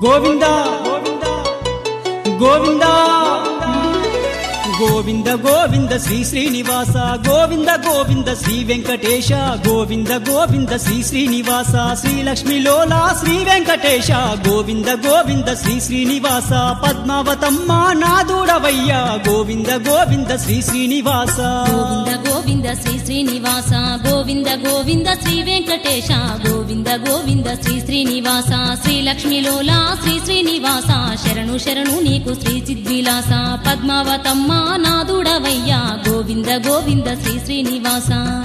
గోవింద గోవింద గోవింద గోవింద శ్రీ శ్రీనివాస గోవింద గోవింద శ్రీ వెంకటేశ గోవింద గోవింద శ్రీ శ్రీనివాస శ్రీ లక్ష్మీలోల శ్రీ వెంకటేశ గోవింద గోవింద శ్రీ శ్రీనివాస పద్మావతమ్మ నాదుడవయ్య గోవింద గోవింద శ్రీ శ్రీనివాస గోవింద గోవింద శ్రీ శ్రీనివాస గోవింద గోవింద శ్రీ వెంకటేశ గోవింద గోవింద శ్రీ శ్రీనివాస శ్రీ లక్ష్మీలోల శ్రీ శ్రీనివాస శరణు శరణు నీకు శ్రీ చిద్విలాస పద్మావతమ్మ నాదుడవయ్యా గోవింద గోవింద శ్రీ శ్రీనివాస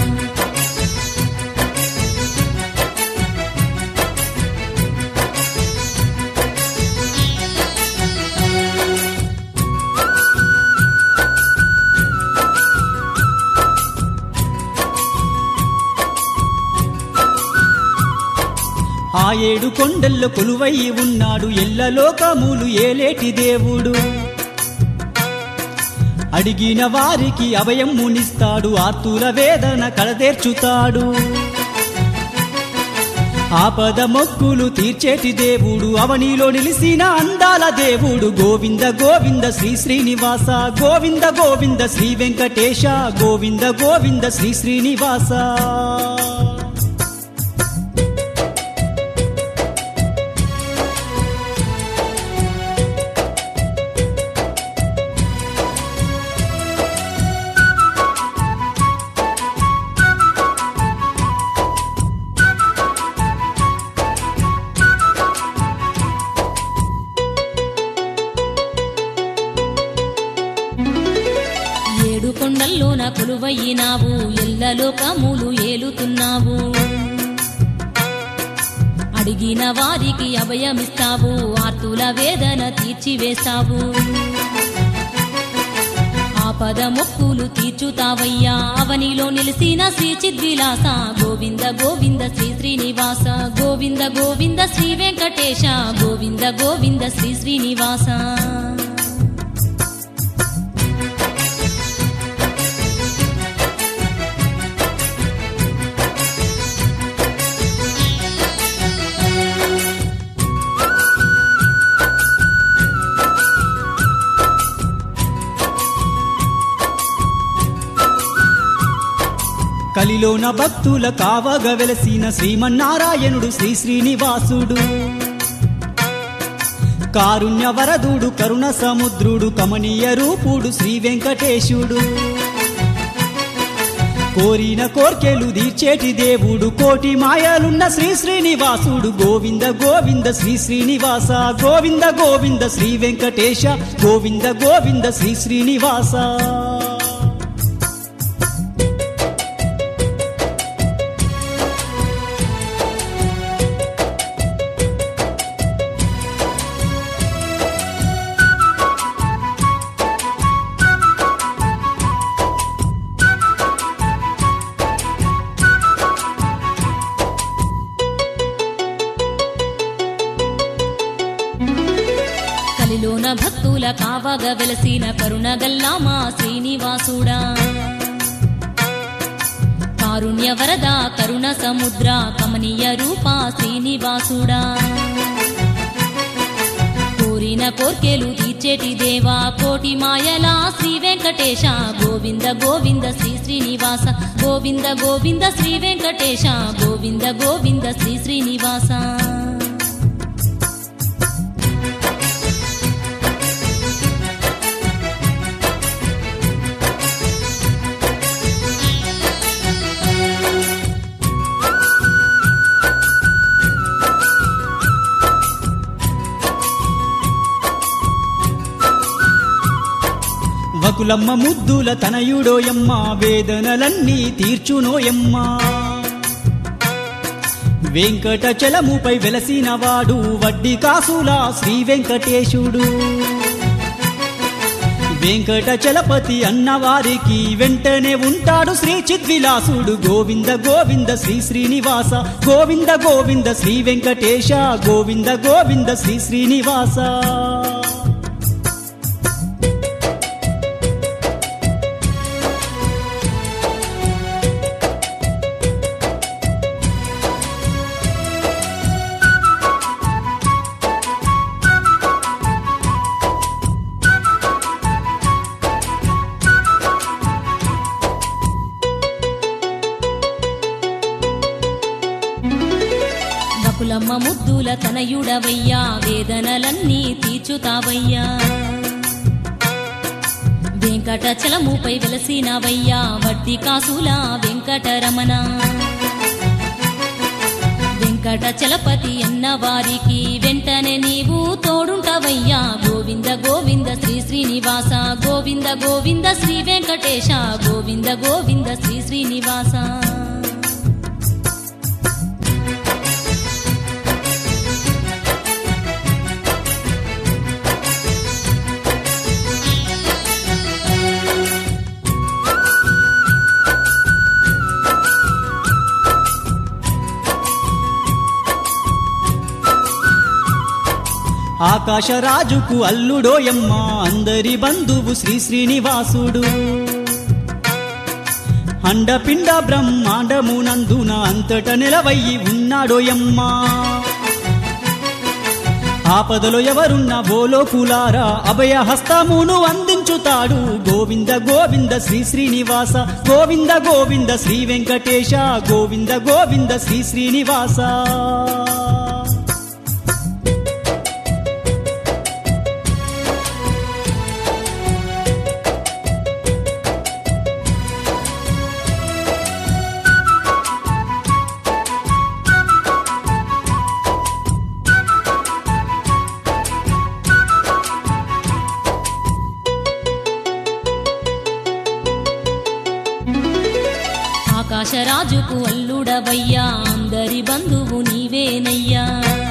ఆ ఏడు కొండల్లో కొలువై ఉన్నాడు ఎల్లలోకములు ఏలేటి దేవుడు అడిగిన వారికి అభయం మునిస్తాడు ఆతుల వేదన కడతేర్చుతాడు ఆపద మొక్కులు తీర్చేటి దేవుడు అవనిలో నిలిసిన అందాల దేవుడు గోవింద గోవింద శ్రీ శ్రీనివాస గోవింద గోవింద శ్రీ వెంకటేశ గోవింద గోవింద శ్రీ శ్రీనివాస ఏడు కొండల్లోన కొలువయ్యినావు ఎల్లలోకములు ఏలుతున్నావు అడిగిన వారికి అభయమిస్తావు ఆర్తుల వేదన తీర్చివేస్తావు ఆపద మొక్కులు తీర్చుతావయ్యా అవనిలో నిలిసిన శ్రీ చిద్విలాస గోవింద గోవింద శ్రీ శ్రీనివాస గోవింద గోవింద శ్రీ వెంకటేశ గోవింద గోవింద శ్రీ శ్రీనివాస కలిలోన భక్తుల కావగ వెలసిన శ్రీమన్నారాయణుడు శ్రీ శ్రీనివాసుడు కారుణ్య వరదుడు కరుణ సముద్రుడు కమనీయ రూపుడు శ్రీ వెంకటేశుడు కోరిన కోర్కెలు తీర్చేటి దేవుడు కోటి మాయలున్న శ్రీ శ్రీనివాసుడు గోవింద గోవింద శ్రీ శ్రీనివాస గోవింద గోవింద శ్రీ వెంకటేశ గోవింద గోవింద శ్రీ శ్రీనివాస కలిలోన భక్తుల కావగ వెలసిన కరుణగల్లా మా శ్రీనివాసుడా కారుణ్య వరద కరుణ సముద్ర కమనీయ రూప శ్రీనివాసుడా కోరిన కోర్కెలు తీర్చేటి దేవా కోటి మాయలా శ్రీ వెంకటేశ గోవింద గోవింద శ్రీ శ్రీనివాస గోవింద గోవింద శ్రీ వెంకటేశ గోవింద గోవింద శ్రీ శ్రీనివాస వకులమ్మ ముద్దుల తనయుడోయమ్మ వేదనలన్నీ తీర్చునోయమ్మ వెంకటచలముపై వెలసిన వాడు వడ్డీ కాసుల శ్రీ వెంకటేశుడు వెంకటచలపతి అన్నవారికి వెంటనే ఉంటాడు శ్రీ చిద్విలాసుడు గోవింద గోవింద శ్రీ శ్రీనివాస గోవింద గోవింద శ్రీ వెంకటేశ గోవింద గోవింద శ్రీ శ్రీనివాస ముద్దులమ్మ ముద్దుల తనయుడవయ్యా వేదనలన్నీ తీర్చుతావయ్యా వెంకటచలముపై వెలసినవయ్యా వడ్డీ కాసుల వెంకటరమణ వెంకటచలపతి అన్న వారికి వెంటనే నీవు తోడుంటవయ్యా గోవింద గోవింద శ్రీ శ్రీనివాస గోవింద గోవింద శ్రీ వెంకటేశ గోవింద గోవింద శ్రీ శ్రీనివాస ఆకాశరాజుకు అల్లుడోయమ్మ అందరి బంధువు శ్రీ శ్రీనివాసుడు అండపిండ బ్రహ్మాండమునందున అంతట నిలవయ్యి ఉన్నాడోయమ్మా ఆపదలో ఎవరున్న బోలోకులారా అభయ హస్తమును అందించుతాడు గోవింద గోవింద శ్రీ శ్రీనివాస గోవింద గోవింద శ్రీ వెంకటేశ గోవింద గోవింద శ్రీ శ్రీనివాస ఆకాశరాజుకు అల్లుడవయ్యా అందరి బంధువు నీవేనయ్యా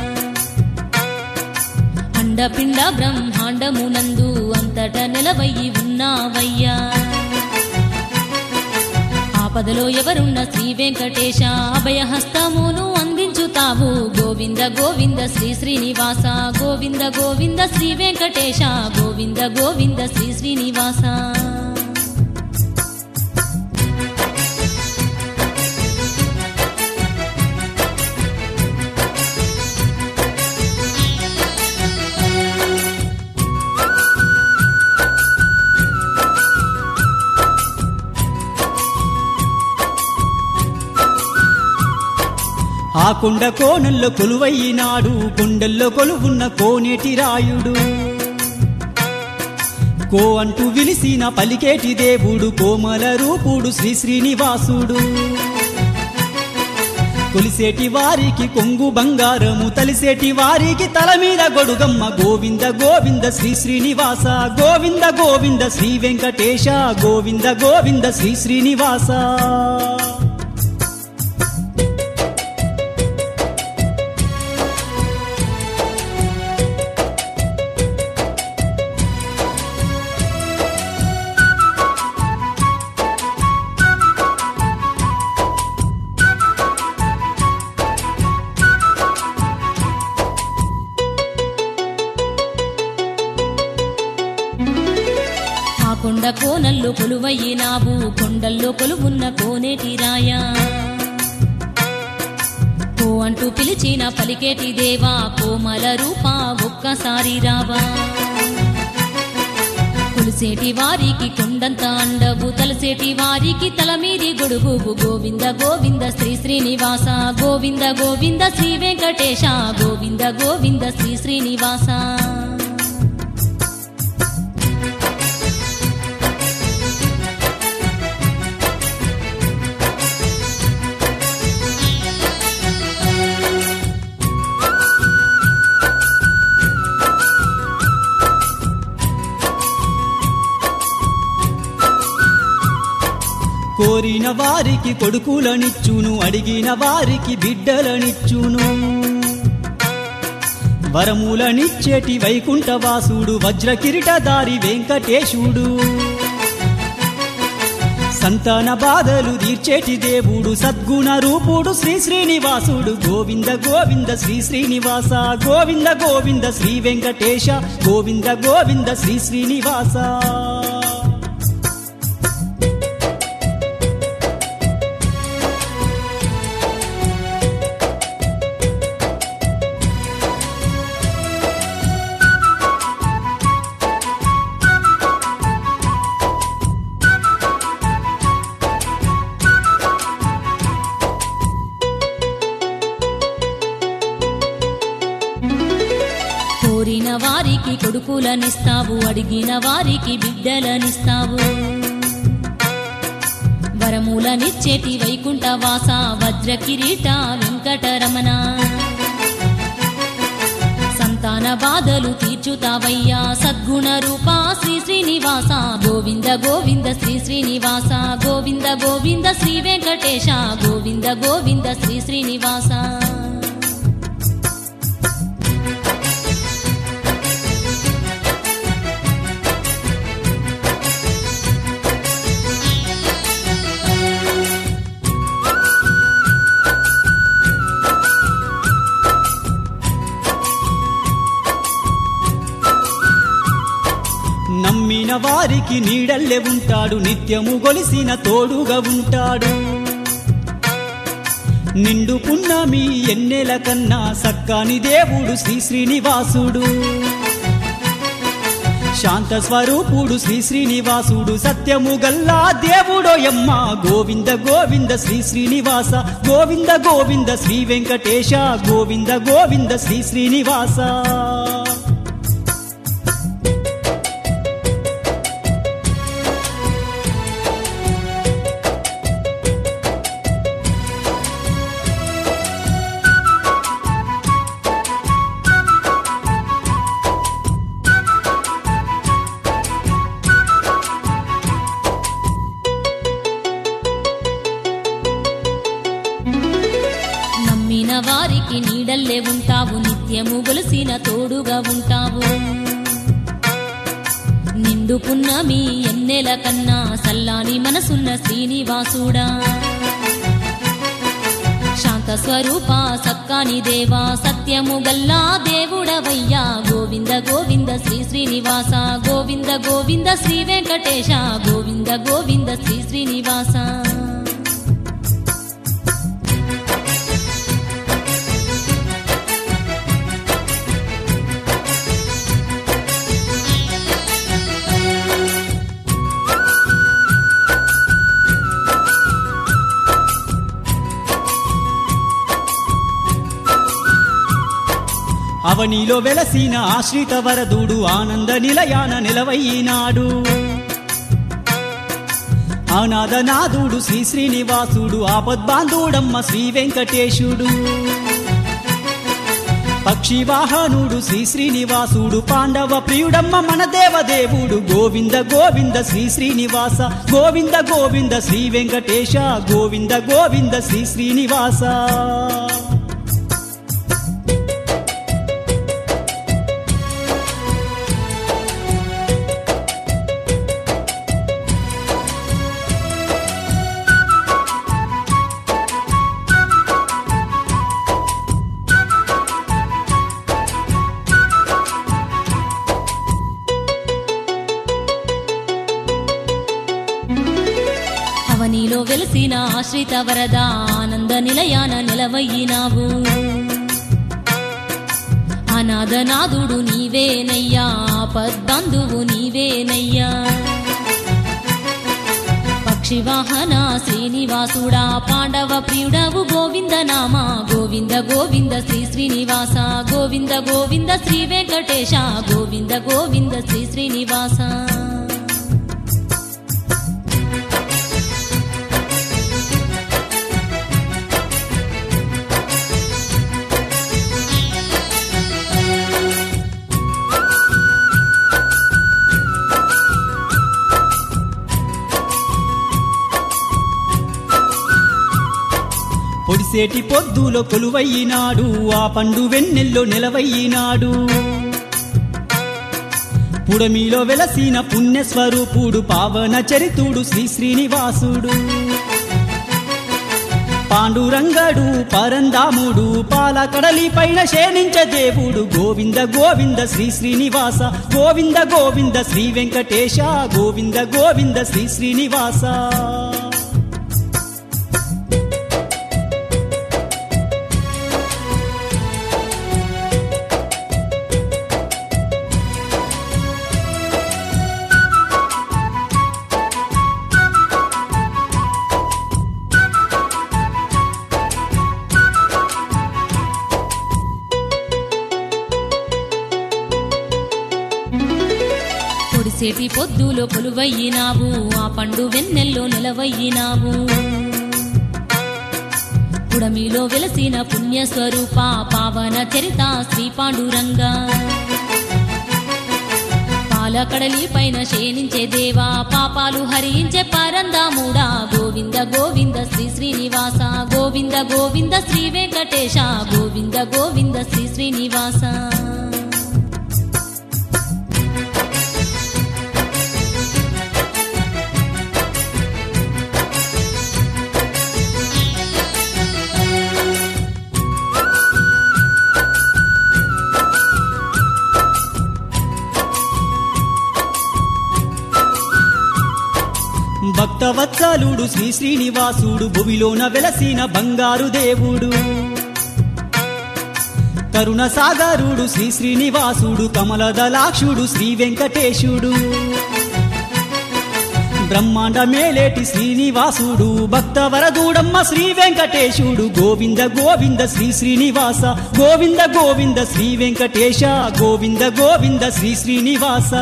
అండపిండ బ్రహ్మాండమునందు అంతట నిలవయ్యి ఉన్నావయ్యా ఆపదలో ఎవరున్న శ్రీ వెంకటేశ అభయహస్తమును అందించుతావు గోవింద గోవింద శ్రీ శ్రీనివాస గోవింద గోవింద శ్రీ వెంకటేశ గోవింద గోవింద శ్రీ శ్రీనివాస ఆ కొండ కోణంలో కొలువైనాడు కొండల్లో కొలువున్న కోనేటి రాయుడు కో అంటూ విలిసిన పలికేటి దేవుడు కోమల రూపుడు శ్రీ శ్రీనివాసుడు కొలిసేటి వారికి కొంగు బంగారము తలిసేటి వారికి తల మీద గొడుగమ్మ గోవింద గోవింద శ్రీ శ్రీనివాస గోవింద గోవింద శ్రీ వెంకటేశ గోవింద గోవింద శ్రీ శ్రీనివాస ఆ కొండ కోనల్లో కొలువయ్యినావు కొండల్లో కొలువున్న కోనేటి రాయా కో అంటూ పిలిచిన పలికేటి దేవా కోమల రూపా ఒక్కసారి రావా కొలిసేటి వారికి కొండంత అండవు తలసేటి వారికి తల మీది గొడుగు గోవింద గోవింద శ్రీ శ్రీనివాస గోవింద గోవింద శ్రీ వెంకటేశ గోవింద గోవింద శ్రీ శ్రీనివాస కోరిన వారికి కొడుకులనిచ్చును అడిగిన వారికి బిడ్డలనిచ్చును వరములనిచ్చేటి వైకుంఠవాసుడు వజ్ర కిరీటదారి వెంకటేశుడు సంతాన బాధలు తీర్చేటి దేవుడు సద్గుణ రూపుడు శ్రీ శ్రీనివాసుడు గోవింద గోవింద శ్రీ శ్రీనివాస గోవింద గోవింద శ్రీ వెంకటేశ గోవింద గోవింద శ్రీ శ్రీనివాస కోరిన వారికి కొడుకులనిస్తావు అడిగిన వారికి బిడ్డలనిస్తావు వరములనిచ్చేటి వైకుంఠ వాస వజ్ర కిరీట వెంకటరమణ సంతాన బాధలు తీర్చుతావయ్యా సద్గుణ రూప శ్రీ శ్రీనివాస గోవింద గోవింద శ్రీ శ్రీనివాస గోవింద గోవింద శ్రీ వెంకటేశ గోవింద గోవింద శ్రీ శ్రీనివాస నమ్మిన వారికి నీడల్లే ఉంటాడు నిత్యము గొలిసిన తోడుగా ఉంటాడు నిండు పున్నమి ఎన్నెల కన్నా సక్కాని దేవుడు శ్రీ శ్రీనివాసుడు శాంత స్వరూపుడు శ్రీ శ్రీనివాసుడు సత్యము గల్లా దేవుడో యమ్మ గోవింద గోవింద శ్రీ శ్రీనివాస గోవింద గోవింద శ్రీ వెంకటేశ గోవింద గోవింద శ్రీ శ్రీనివాస నమ్మిన వారికి నీడల్లే ఉంటావు నిత్యము గొలిసిన తోడుగా ఉంటావు నిండు పున్నమి ఎన్నెల కన్నా సల్లాని మనసున్న శ్రీనివాసుడా శాంత స్వరూప సక్కాని దేవా సత్యము గల్లా దేవుడవయ్యా గోవింద గోవింద శ్రీ శ్రీనివాస గోవింద గోవింద శ్రీ వెంకటేశ గోవింద గోవింద శ్రీ శ్రీనివాస అవనిలో వెలసిన ఆశ్రిత వరదుడు ఆనంద నిలయాన నిలవైనాడు అనాథనాథుడు శ్రీ శ్రీనివాసుడు ఆపద్బాంధుడమ్మ శ్రీ వెంకటేశుడు పక్షి వాహనుడు శ్రీ శ్రీనివాసుడు పాండవ ప్రియుడమ్మ మన దేవదేవుడు గోవింద గోవింద శ్రీ శ్రీనివాస గోవింద గోవింద శ్రీ వెంకటేశ గోవింద గోవింద శ్రీ శ్రీనివాస అవనిలో వెలిసిన ఆశ్రిత వరద ఆనంద నిలయాన నిలవయ్యినావు అనాథనాథుడు నీవేనయ్యా పద్బంధువు నీవేనయ్యా పక్షి వాహన శ్రీనివాసుడా పాండవ ప్రియుడవు గోవింద నామ గోవింద గోవింద శ్రీ శ్రీనివాస గోవింద గోవింద శ్రీ వెంకటేశ గోవింద గోవింద శ్రీ శ్రీనివాస పొడిసేటి పొద్దులో కొలువయ్యినాడు ఆ పండు వెన్నెల్లో నిలవయ్యినాడు పుడమిలో వెలసిన పుణ్యస్వరూపుడు పావన చరితుడు శ్రీ శ్రీనివాసుడు పాండురంగడు పరందాముడు పాలకడలి పైన శేనించ దేవుడు గోవింద గోవింద శ్రీ శ్రీనివాస గోవింద గోవింద శ్రీ వెంకటేశ గోవింద గోవింద శ్రీ శ్రీనివాస పూసేటి పొద్దులో కొలువయ్యినావు ఆ పండు వెన్నెల్లో నిలవయ్యినావు పుడమిలో వెలసిన పుణ్యస్వరూప పావన చరిత శ్రీ పాండురంగా పాలకడలి పైన శయనించే దేవా పాపాలు హరించే పరందాముడా గోవింద గోవింద శ్రీ శ్రీనివాస గోవింద గోవింద శ్రీ వెంకటేశ గోవింద గోవింద శ్రీ శ్రీనివాస భక్తవత్సలుడు శ్రీ శ్రీనివాసుడు భువిలోన వెలసిన బంగారు దేవుడు కరుణ సాగరుడు శ్రీ శ్రీనివాసుడు కమలదలాక్షుడు శ్రీ వెంకటేశుడు బ్రహ్మాండ మేలేటి శ్రీనివాసుడు భక్తవరదూడమ్మ శ్రీ వెంకటేశుడు గోవింద గోవింద శ్రీ శ్రీనివాస గోవింద గోవింద శ్రీ వెంకటేశ గోవింద గోవింద శ్రీ శ్రీనివాస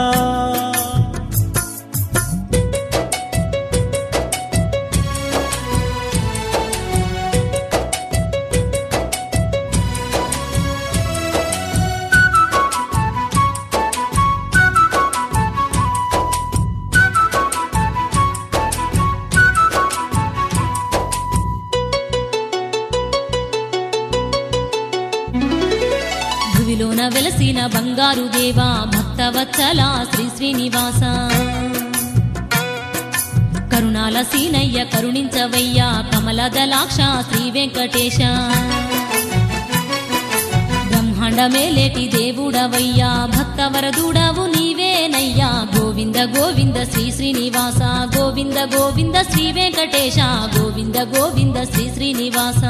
భువిలోన వెలసిన బంగారు దేవా భక్తవత్సల శ్రీ శ్రీనివాస కరుణాల సీనయ్య కరుణించవయ్యా కమలదలాక్ష శ్రీ వెంకటేశ బ్రహ్మాండమేలేటి దేవుడవయ్యా భక్తవరదుడవు నీవేనయ్యా గోవింద గోవింద శ్రీ శ్రీనివాస గోవింద గోవింద శ్రీ వెంకటేశ గోవింద గోవింద శ్రీ శ్రీనివాస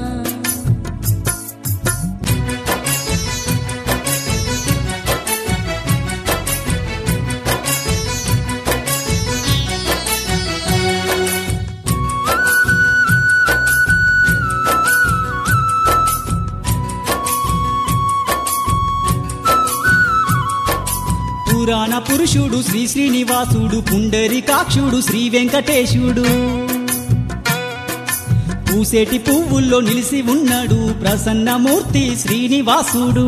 పురాణ పురుషుడు శ్రీ శ్రీనివాసుడు పుండరీకాక్షుడు శ్రీ వెంకటేశుడు పూసేటి పువ్వుల్లో నిలిసి ఉన్నాడు ప్రసన్నమూర్తి శ్రీనివాసుడు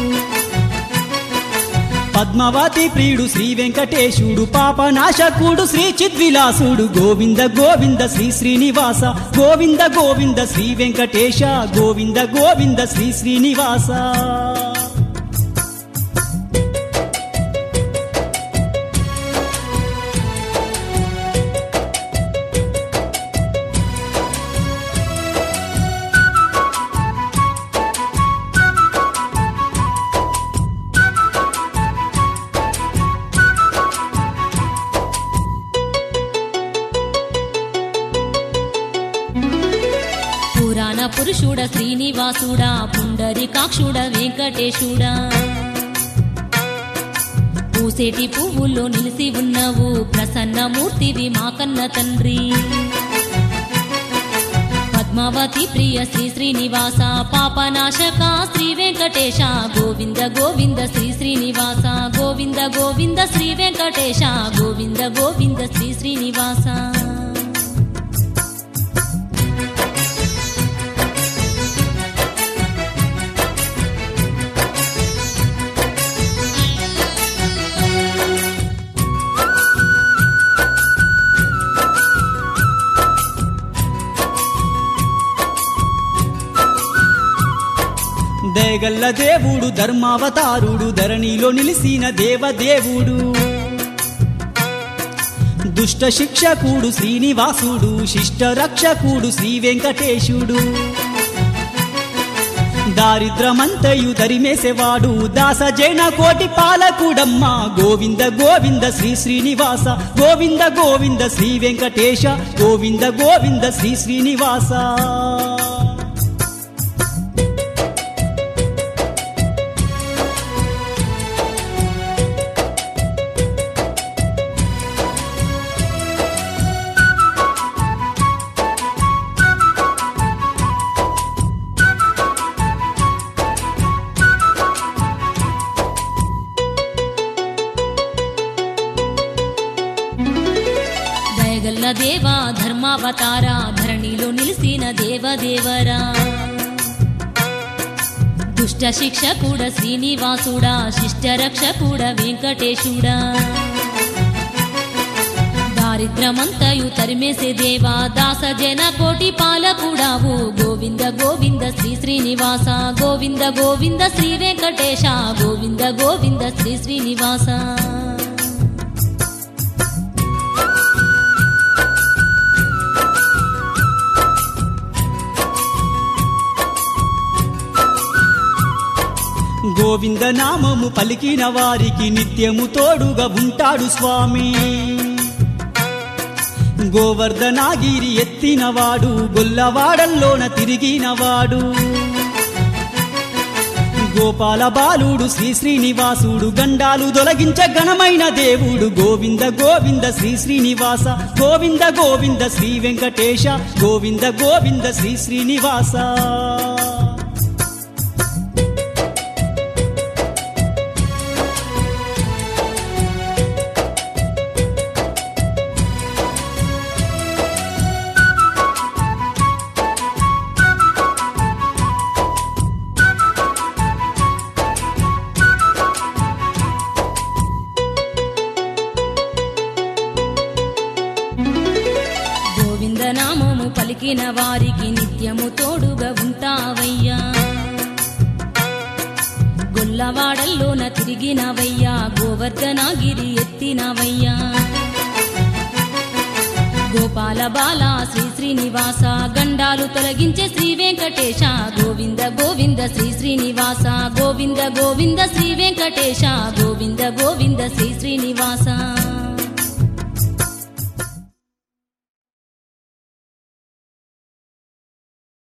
పద్మావతి ప్రియుడు శ్రీ వెంకటేశుడు పాపనాశకుడు శ్రీ చిద్విలాసుడు గోవింద గోవింద శ్రీ శ్రీనివాస గోవింద గోవింద శ్రీ వెంకటేశ గోవింద గోవింద శ్రీ శ్రీనివాస పురాణ పురుషుడ శ్రీనివాసుడా పుండరీకాక్షుడ వెంకటేశుడా పూసేటి పువ్వుల్లో నిలిసి ఉన్నవు ప్రసన్నమూర్తివి మా కన్న తండ్రి పద్మావతి ప్రియ శ్రీ శ్రీనివాస పాపనాశక శ్రీ వెంకటేశ గోవింద గోవింద శ్రీ శ్రీనివాస గోవింద గోవింద శ్రీ వెంకటేశ గోవింద గోవింద శ్రీ శ్రీనివాస దయగల్ల దేవుడు ధర్మావతారుడు ధరణిలో నిలిసిన దేవదేవుడు దుష్ట శిక్షకుడు శ్రీనివాసుడు శిష్ట రక్షకుడు శ్రీ వెంకటేశుడు దారిద్రమంతయు దరిమేసేవాడు దాస జైన కోటి పాలకుడమ్మ గోవింద గోవింద శ్రీ శ్రీనివాస గోవింద గోవింద శ్రీ వెంకటేశ గోవింద గోవింద శ్రీ శ్రీనివాస దేవా ధర్మావతార ధరణిలో నిలిసిన దేవదేవరా దుష్ట శిక్షకుడ శ్రీనివాసుడా శిష్ట రక్షకుడ వెంకటేశుడా దారిద్రమంతయు తరిమేసే దేవా దాస జన కోటి పాలకుడావు గోవింద గోవింద శ్రీ శ్రీనివాస గోవింద గోవింద శ్రీ వెంకటేశ గోవింద గోవింద శ్రీ శ్రీనివాస గోవింద నామము పలికిన వారికి నిత్యము తోడుగా ఉంటాడు స్వామి గోవర్ధనాగిరి ఎత్తినవాడు గొల్లవాడల్లోన తిరిగినవాడు గోపాల బాలుడు శ్రీ శ్రీనివాసుడు గండాలు దొలగించ గణమైన దేవుడు గోవింద గోవింద శ్రీ శ్రీనివాస గోవింద గోవింద శ్రీ వెంకటేశ గోవింద గోవింద శ్రీ శ్రీనివాస గోవింద నామము పలికిన వారికి నిత్యము తోడుగా ఉంటావయ్యా గొల్లవాడల్లోన తిరిగినవయ్యా గోవర్ధనాగిరి ఎత్తినవయ్యా గోపాల బాల శ్రీ శ్రీనివాస గండాలు తొలగించే శ్రీ వెంకటేశ గోవింద గోవింద శ్రీ శ్రీనివాస గోవింద గోవింద శ్రీ వెంకటేశ గోవింద గోవింద శ్రీ శ్రీనివాస